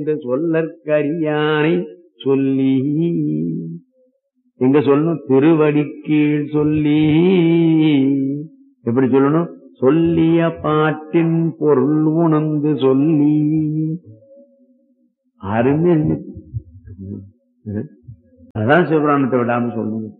இந்த சொல்லற்கரியானை சொல்லி எங்க சொல்லணும் திருவடி கீழ் சொல்லி எப்படி சொல்லணும் சொல்லிய பாட்டின் பொருள் உணர்ந்து சொல்லி அருமை இருந்துச்சு. அதான் சிவபுராணத்தை விடாம சொல்லணும்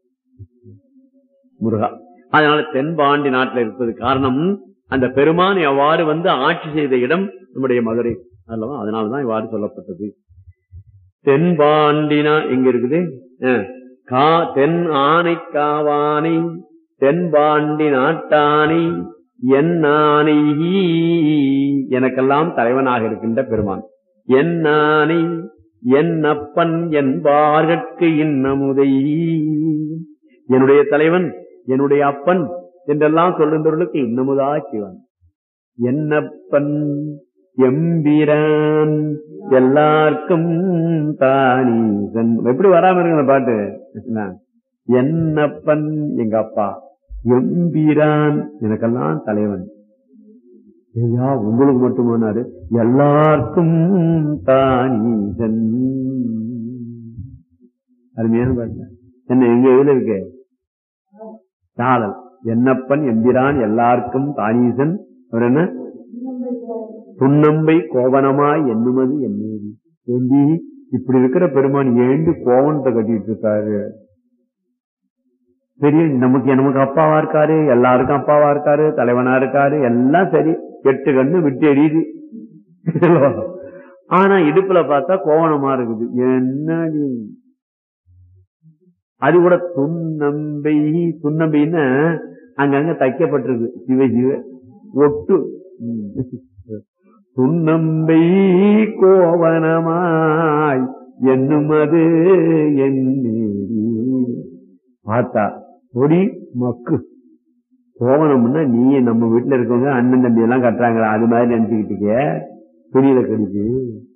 முருகா அதனால தென்பாண்டி நாட்டில் இருப்பது காரணம் அந்த பெருமான் எவ்வாறு வந்து ஆட்சி செய்த இடம் நம்முடைய மதுரை அல்லவா அதனாலதான் இவ்வாறு சொல்லப்பட்டது தென்பாண்டினா எங்க இருக்குது அஹ், கா தென் ஆனை காவானை தென்பாண்டி நாட்டானை என் ஆனை எனக்கெல்லாம் தலைவனாக இருக்கின்ற பெருமான் என் ஆனை என் அப்பன் என்பார்கட்கு இன்னமுதை என்னுடைய தலைவன் என்னுடைய அப்பன் என்றெல்லாம் சொல்லுந்தவர்களுக்கு இன்னமுதா செய்வான் என்னப்பன் எம்பிரான் எல்லாருக்கும் தானீசன் எப்படி வராம இருக்கு அந்த பாட்டு என்ன? என்னப்பன் எங்க அப்பா எம்பிரான் எனக்கெல்லாம் தலைவன் ஐயா உங்களுக்கு மட்டுமானாரு எல்லாருக்கும் தானீசன் அருமையான பாட்டு என்ன எங்க இதுல இருக்கு தாளல் என்னப்பன் எம்பிரான் எல்லாருக்கும் தானீசன் அவர் என்ன துண்ணம்பை கோவனமாய் எண்ணுமது என்னேதி ஏண்டி இப்படி இருக்கிற பெருமான் ஏண்டு கோவனத்தை கட்டிட்டு இருக்காரு பெரிய நமக்கு நமக்கு அப்பாவா இருக்காரு எல்லாருக்கும் அப்பாவா இருக்காரு தலைவனா இருக்காரு எல்லாம் சரி எட்டு கண்ணு விட்டு எரியுது ஆனா இடுப்புல பார்த்தா கோவணமா இருக்குது என்னடி அது கூட துன்னம்பை துன்னம்பைன்னா அங்கங்க தைக்கப்பட்டிருக்கு சிவ சிவ ஒட்டு ம். துன்னம்பை கோவனமாய் என்னுமது என்னேரி பார்த்தா பொடி மக்கு கோவணம்னா நீ நம்ம வீட்டுல இருக்கவங்க அண்ணன் தம்பி எல்லாம் கட்டுறாங்களா அது மாதிரி நினைச்சுக்கிட்டீங்க துணியில கடிச்சு